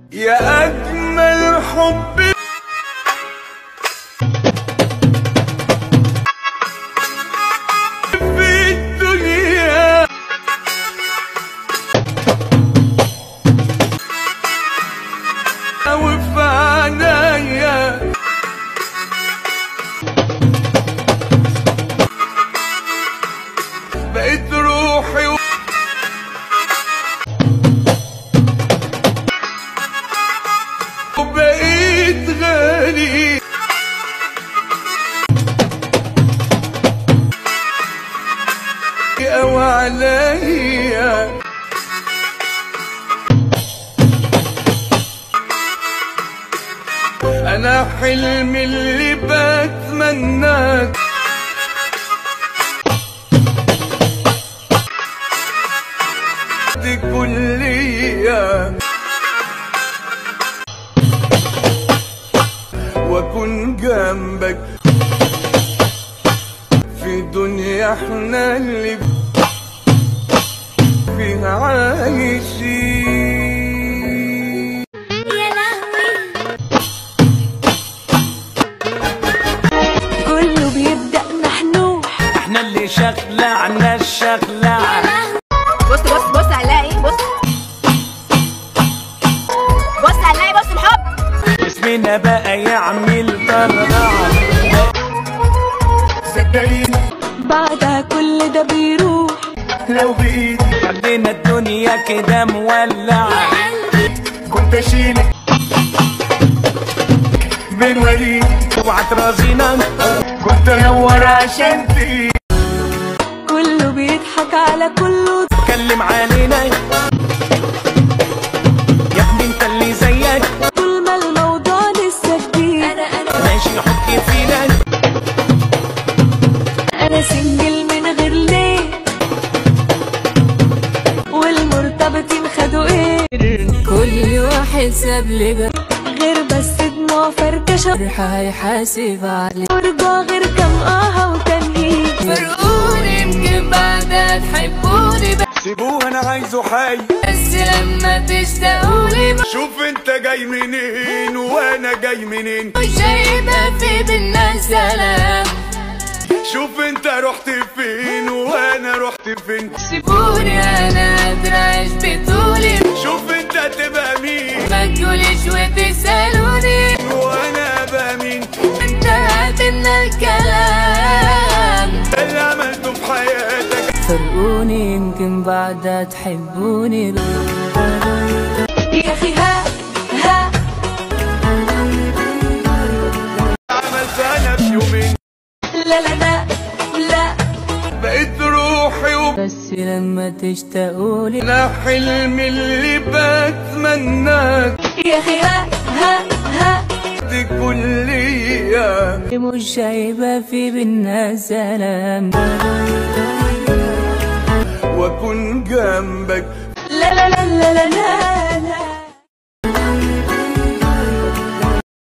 يا أجمل حب في الدنيا وفي عنايا بقيت روحي و... وبقيت غالي أو عليا أنا حلمي اللي بتمناك دي كلية واكون جنبك في دنيا احنا اللي فيها عايشين يا لهوي كله بيبدأ محنوح احنا اللي شغلعنا الشغلع بص بص بص هنلاقي ايه بص بص هنلاقي بص الحب اسمنا بقى يعمل طرقع صدقيني بعدها كل ده بيروح لو بايدي خلينا الدنيا كده مولعة كنت اشيلك من وريدي اوعى ترازينا كنت انور عشان تيجي كله بيضحك على كله اتكلم علينا يا ابني انت اللي زيك طول ما الموضوع لسه جديد انا انا ماشي حكي فينا انا سنجل من غير ليه والمرتبطين خدوا ايه كل واحد ساب لي جرح غير بس دموع فركشة جرح هيحاسب عليه ورجع غير كم اه وتنهيد فرقوني يمكن بعدها تحبوني سيبوه انا عايزه حي بس لما تشتاقولي شوف انت جاي منين وانا جاي منين مش هيبقى في بينا سلام شوف انت رحت فين وانا رحت فين سيبوني انا قادرة اعيش بطولي شوف انت تبقى مين ما تقوليش وتسألوني وانا ابقى مين انتهى بينا الكلام ده اللي عملته في حياتك فرقوني يمكن بعدها تحبوني يا اخي ها ها عملت انا في يومين لا لا لا لا بقيت روحي و... بس لما تشتاقولي انا حلمي اللي بتمناك يا اخي ها ها ها دي كلية مش هيبقى في بينا سلام واكون جنبك لا لا لا لا لا لا